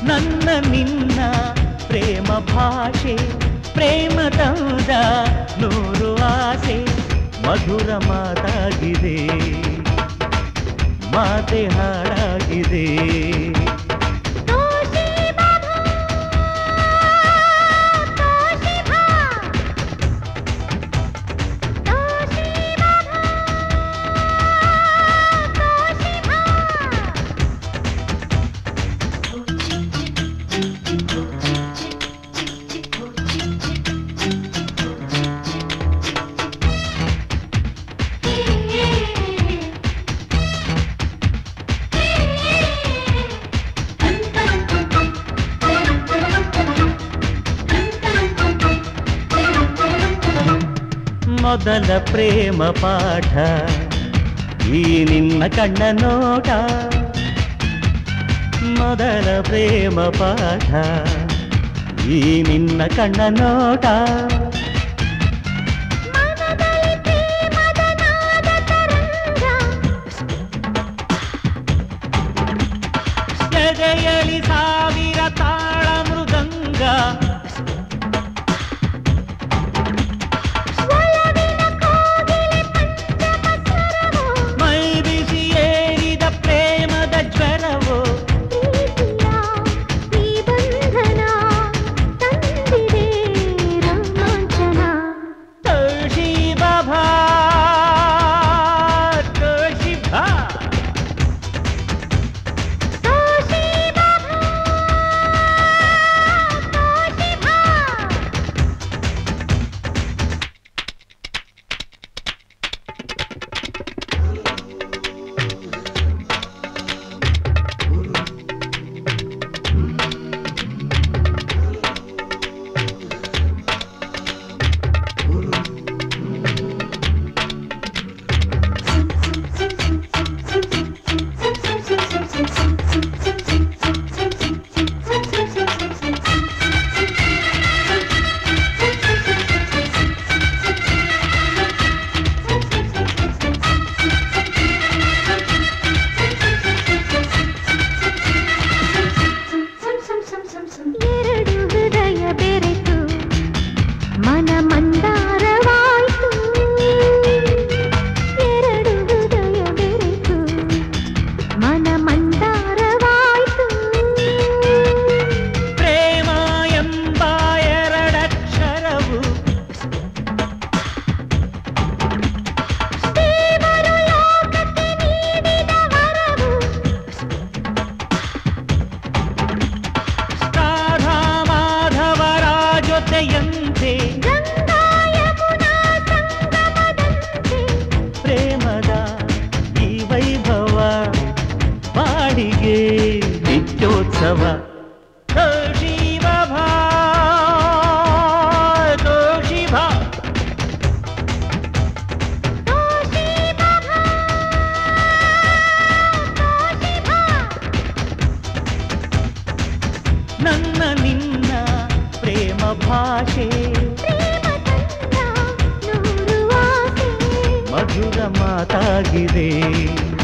ನನ್ನ ನಿನ್ನ ಪ್ರೇಮ ಭಾಷೆ ಪ್ರೇಮ ತಂದ ನೂರು ಆಸೆ ಮಧುರ ಮಾತಾಗಿದೆ ಮಾತೆ ಹಾಡಾಗಿದೆ ಮೊದಲ ಪ್ರೇಮ ಪಾಠ ಈ ನಿನ್ನ ಕಣ್ಣ ನೋಟ ಮೊದಲ ಪ್ರೇಮ ಪಾಠ ಈ ನಿನ್ನ ಕಣ್ಣ ನೋಟ ಎದೆಯಲಿ ಸಾವಿರ ತಾಳ ಮೃದಂಗ ಮೈ ಬಿಸಿ ಏರಿದ ಪ್ರೇಮದ ಜ್ವರವು ತುಳಸಿ ಬಾಬಾ ತುಳಸಿ ಭಾ ಎರಡು ಹೃದಯ ಬೆರೆತು ಮನ ಮಂದಾರವಾಯಿತು ಎರಡು ಹೃದಯ ಬೆರೆತು ಮನ ಮಂದಾರವಾಯಿತು ಪ್ರೇಮ ಎಂಬ ಎರಡಕ್ಷರವು ದೇವರು ಲೋಕಕ್ಕೆ ನೀಡಿದ ವರವು ರಾಧಾ ಮಾಧವರ ಜೊತೆಯಂತೆ ಗಂಗಾ ಯಮುನಾ ಸಂಗಮದಂತೆ ಪ್ರೇಮದ ಈ ವೈಭವ ಬಾಡಿಗೆ ನಿತ್ಯೋತ್ಸವ ತುಳಸಿ ಬಾಬಾ ತುಳಸಿ ಭಾ ತೋಷಿ ಬಾಬಾ ತೋಷಿ ಬಾ ನನ್ನ ನಿನ್ನ ಪ್ರೇಮ ಭಾಷೆ ಪ್ರೇಮ ತಂದ ನೂರು ಆಸೆ ಮಧುರ ಮಾತಾಗಿದೆ